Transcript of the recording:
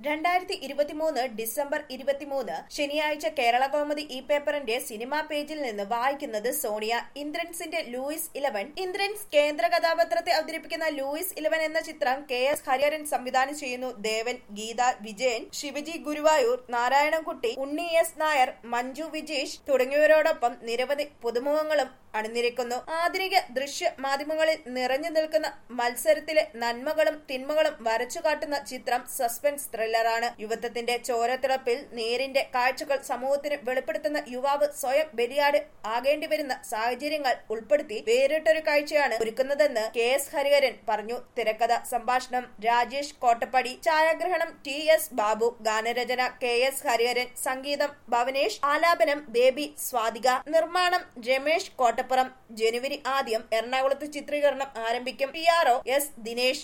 രണ്ടായിരത്തി ഇരുപത്തിമൂന്ന് ഡിസംബർ ഇരുപത്തിമൂന്ന് ശനിയാഴ്ച കേരള കൗമുദി ഈ പേപ്പറിന്റെ സിനിമാ പേജിൽ നിന്ന് വായിക്കുന്നത് സോണിയ ഇന്ദ്രൻസിന്റെ ലൂയിസ് ഇലവൻ ഇന്ദ്രൻസ് കേന്ദ്ര കഥാപാത്രത്തെ അവതരിപ്പിക്കുന്ന ലൂയിസ് ഇലവൻ എന്ന ചിത്രം കെ എസ് ഹരിഹരൻ സംവിധാനം ചെയ്യുന്നു ദേവൻ ഗീത വിജയൻ ശിവജി ഗുരുവായൂർ നാരായണൻകുട്ടി ഉണ്ണി എസ് നായർ മഞ്ജു വിജേഷ് തുടങ്ങിയവരോടൊപ്പം നിരവധി പുതുമുഖങ്ങളും അണിനിരക്കുന്നു ആധുനിക ദൃശ്യ മാധ്യമങ്ങളിൽ നിറഞ്ഞു നിൽക്കുന്ന മത്സരത്തിലെ നന്മകളും തിന്മകളും വരച്ചു കാട്ടുന്ന ചിത്രം സസ്പെൻസ് ത്രില്ലറാണ് യുവത്വത്തിന്റെ ചോരത്തിളപ്പിൽ നേരിന്റെ കാഴ്ചകൾ സമൂഹത്തിന് വെളിപ്പെടുത്തുന്ന യുവാവ് സ്വയം ബലിയാട് ആകേണ്ടി വരുന്ന സാഹചര്യങ്ങൾ ഉൾപ്പെടുത്തി വേറിട്ടൊരു കാഴ്ചയാണ് ഒരുക്കുന്നതെന്ന് കെ എസ് ഹരിഹരൻ പറഞ്ഞു തിരക്കഥ സംഭാഷണം രാജേഷ് കോട്ടപ്പടി ഛായാഗ്രഹണം ടി എസ് ബാബു ഗാനരചന കെ എസ് ഹരിഹരൻ സംഗീതം ഭവനേഷ് ആലാപനം ബേബി സ്വാതിക നിർമ്മാണം രമേഷ് കോട്ടപ്പുറം ജനുവരി ആദ്യം എറണാകുളത്ത് ചിത്രീകരണം ആരംഭിക്കും P R O S Dinesh